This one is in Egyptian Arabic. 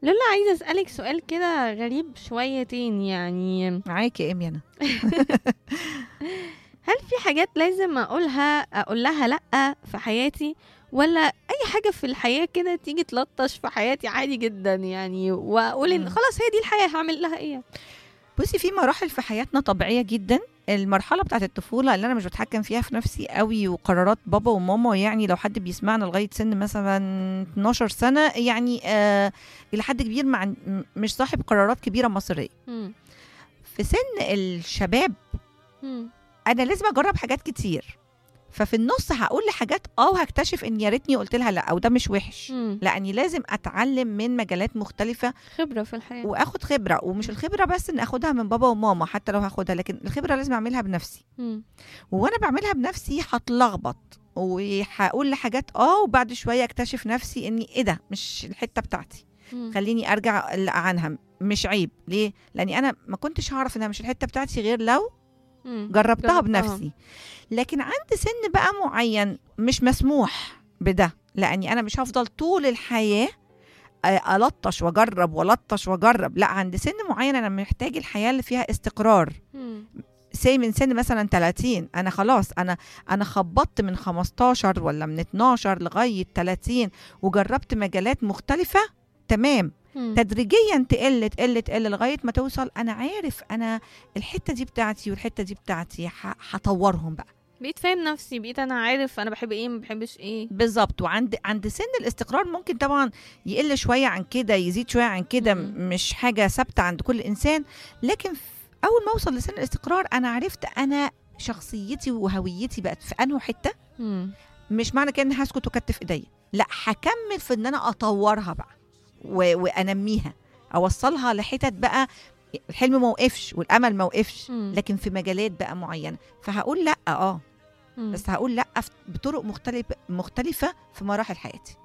لولا عايزة أسألك سؤال كده غريب شويتين يعني معاكي يا ايمي انا هل في حاجات لازم أقولها أقول لها لأ في حياتي ولا أي حاجة في الحياة كده تيجي تلطش في حياتي عادي جدا يعني وأقول إن مم. خلاص هي دي الحياة هعمل لها إيه بصي في مراحل في حياتنا طبيعيه جدا المرحله بتاعت الطفوله اللي انا مش بتحكم فيها في نفسي قوي وقرارات بابا وماما يعني لو حد بيسمعنا لغايه سن مثلا 12 سنه يعني آه الى حد كبير مع م- مش صاحب قرارات كبيره مصيريه مم. في سن الشباب مم. انا لازم اجرب حاجات كتير ففي النص هقول لحاجات اه وهكتشف ان يا ريتني قلت لها لا او ده مش وحش مم. لاني لازم اتعلم من مجالات مختلفه خبرة في الحياة واخد خبره ومش الخبره بس ان اخدها من بابا وماما حتى لو هاخدها لكن الخبره لازم اعملها بنفسي مم. وانا بعملها بنفسي هتلخبط وهقول لحاجات اه وبعد شويه اكتشف نفسي اني ايه ده مش الحته بتاعتي مم. خليني ارجع أقلق عنها مش عيب ليه لاني انا ما كنتش هعرف انها مش الحته بتاعتي غير لو مم. جربتها جربتها. بنفسي لكن عند سن بقى معين مش مسموح بده لاني انا مش هفضل طول الحياه آه، الطش واجرب والطش واجرب لا عند سن معين انا محتاج الحياه اللي فيها استقرار مم. سي من سن مثلا 30 انا خلاص انا انا خبطت من 15 ولا من 12 لغايه 30 وجربت مجالات مختلفه تمام مم. تدريجيا تقل تقل تقل لغايه ما توصل انا عارف انا الحته دي بتاعتي والحته دي بتاعتي ه- هطورهم بقى بقيت فاهم نفسي بقيت أنا عارف أنا بحب إيه ما بحبش إيه بالظبط وعند عند سن الاستقرار ممكن طبعا يقل شويه عن كده يزيد شويه عن كده مم. مش حاجه ثابته عند كل انسان لكن ف- اول ما اوصل لسن الاستقرار انا عرفت انا شخصيتي وهويتي بقت في انه حته مم. مش معنى كده اني هسكت وكتف ايديا لا هكمل في ان انا اطورها بقى و... وانميها اوصلها لحتت بقى الحلم ما وقفش والامل ما وقفش مم. لكن في مجالات بقى معينه فهقول لا اه مم. بس هقول لا في- بطرق مختلفه مختلفه في مراحل حياتي